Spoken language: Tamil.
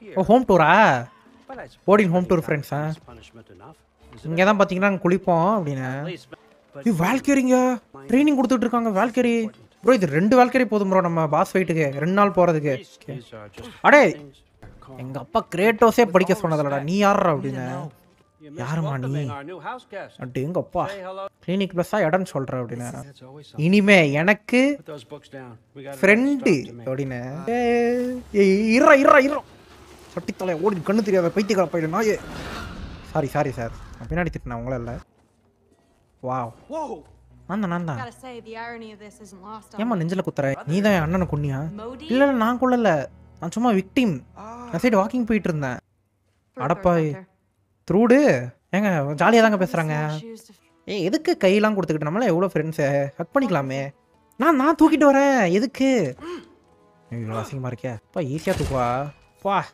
here. ஓ ஹோம் டூரா But I suppose boarding home tour that friends, huh? is punishment enough, isn't இங்கே தான் பார்த்தீங்கன்னா அங்க குளிப்போம் அப்படின்னு it? Policeman, but இது வேல்கரிங்க ட்ரைனிங் கொடுத்துட்டு இருக்காங்க வேல்கரி ப்ரோ இது ரெண்டு வேல்கரி போதும் ப்ரோ நம்ம பாஸ் ஃபைட்டுக்கு ரெண்டு நாள் போகிறதுக்கு these, these are just அடே things. Calm. எங்க அப்பா கிரேட்டோஸே படிக்க சொன்னதில்லடா நீ யாரா அப்படின்னு You miss யாரும்மா நீ? welcoming our new house guest. அட்டு எங்க அப்பா Say hello. கிளினிக் ப்ளஸ்ஸாக இடம்னு சொல்கிறேன் அப்படின்னு That's always something. இனிமே எனக்கு Put those books down. We got another friend stop to make. அப்படின்னு ஏய் இறா இறா இறா சட்டித்தலை ஓடி கண்ணு தெரியாத பைத்தியக்கார பையன் நாயே சாரி சாரி சார் நான் பின்னாடி திட்டினேன் உங்கள இல்லை வாவ் Whoa! நான் தான் நான் தான் Gotta say, the irony of this isn't lost on ஏம்மா me. நெஞ்சில் குத்துற நீ தான் என் அண்ணனை கொன்னியா Modi? இல்லை இல்லை நான் கொள்ளல நான் சும்மா விக்டிம் நான் சைடு வாக்கிங் போயிட்டு இருந்தேன் Further அடப்பாவி. offender. த்ரூடு ஏங்க ஜாலியாக தாங்க பேசுகிறாங்க Small shoes to ஏய் எதுக்கு கையெல்லாம் கொடுத்துக்கிட்டு நம்மளாம் எவ்வளோ ஃப்ரெண்ட்ஸு ஹக் பண்ணிக்கலாமே நான் நான் தூக்கிட்டு வரேன் எதுக்கு ஐயோ அசிங்கமாக இருக்கே அப்பா ஈஸியாக தூக்குவா பா